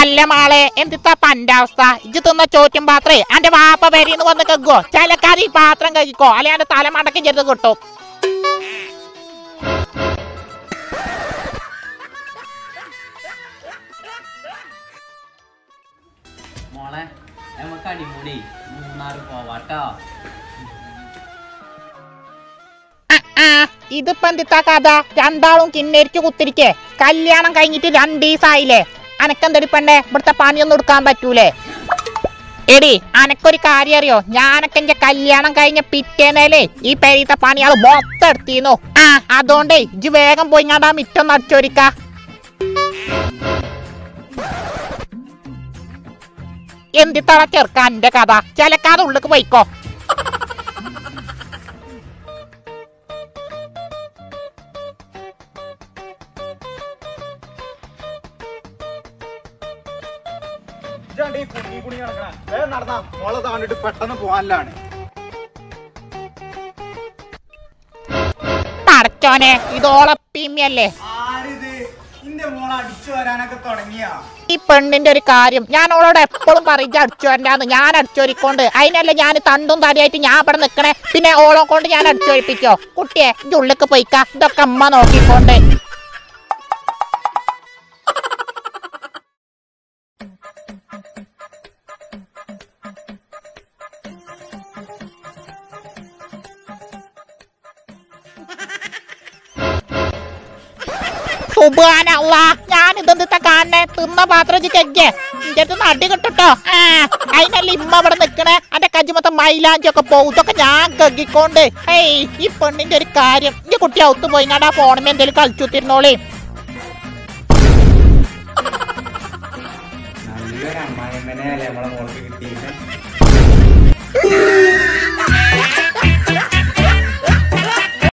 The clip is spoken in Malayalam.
അല്ല മാളെ എന്തിത്താ പന്റെ അവസ്ഥ ഇജ്ജ് തിന്ന ചോറ്റും പാത്രേ അന്റെ വാപ്പ പേരിന്ന് വന്ന് കെക്കോ ചിലക്കാതെ ഈ പാത്രം കഴിക്കോ അല്ലെ അന്റെ തല മടക്കി ചെറുത് കിട്ടും മോളെ നമുക്ക് അടിമുടി മൂന്നാറ് പോവാട്ടോ ആ, ആ, ഇതിപ്പോ എന്തിത്താ കഥ രണ്ടാളും കിന്നരിക്ക് കുത്തിരിക്കേ കല്യാണം കഴിഞ്ഞിട്ട് രണ്ടീസായില്ലേ അനക്കെന്തടി പെണ്ണെ ഇവിടുത്തെ പണിയൊന്നും എടുക്കാൻ പറ്റൂലേ എടി അനക്കൊരു കാര്യം അറിയോ ഞാനൊക്കെ എന്റെ കല്യാണം കഴിഞ്ഞ പിറ്റേന്നേലേ ഈ പെരീത്തെ പണിയാള് മൊത്തം എടുത്തിരുന്നു ആ അതുകൊണ്ടേ ഇജ്ജ് വേഗം പോയി ഞാൻ ആ മിറ്റം നടിച്ചോരിക്ക എന്തിത്തള ചെറുക്കാൻ എന്റെ കഥ ചിലക്കാതെ ഉള്ളിക്ക് പോയിക്കോ ഇജ്ജാണ്ട് ഈ കുടുങ്ങി കുടുങ്ങി നടക്കണ വേഗം നടന്നാ മോളെ താണ്ടിട്ട് പെട്ടെന്ന് പോകാനില്ലാണ് പടച്ചോനെ ഇതോളപ്പിയല്ലേ ആരിത് ഇന്റെ മോളെ അടിച്ചു വരാനൊക്കെ തുടങ്ങിയാ ഈ പെണ്ണിന്റെ ഒരു കാര്യം ഞാൻ അവളോട് എപ്പോഴും പറയിച്ച് അടിച്ചു വരണ്ടാന്ന് ഞാൻ അടിച്ചോരിക്കൊണ്ട് അതിനല്ല ഞാൻ തണ്ടും തടിയായിട്ട് ഞാൻ ഇവിടെ നിക്കണേ പിന്നെ ഓളെ കൊണ്ട് ഞാൻ അടിച്ചോരിപ്പിക്കോ കുട്ടിയെ ഇജ്ജ് ഉള്ളിക്ക് പോയിക്ക ഇതൊക്കെ അമ്മ നോക്കിക്കൊണ്ട് സുബാനല്ലാ ഞാൻ ഇതെന്താ കാണണേ തിന്ന പാത്രം കെക്കെ ഇന്റെ അടുത്ത് അടി കിട്ടോ ആ അതിനല്ല ഇമ്മ ഇവിടെ നിക്കണേ എന്റെ കജ്ജിമത്തെ മൈലാഞ്ചി ഒക്കെ പോകും ഇതൊക്കെ ഞാൻ കഗ്ഗിക്കൊണ്ട് ഏയ് ഈ പെണ്ണിന്റെ ഒരു കാര്യം ഈ കുട്ടി ഔത്ത് പോയി ഞാൻ ആ ഫോണിൽ എന്തെങ്കിലും കളിച്ചുത്തിരുന്നോളി നല്ലൊരു അമ്മായിമ്മനെ അല്ലേ നമ്മളെ മോൾക്ക് കിട്ടിയിട്ട്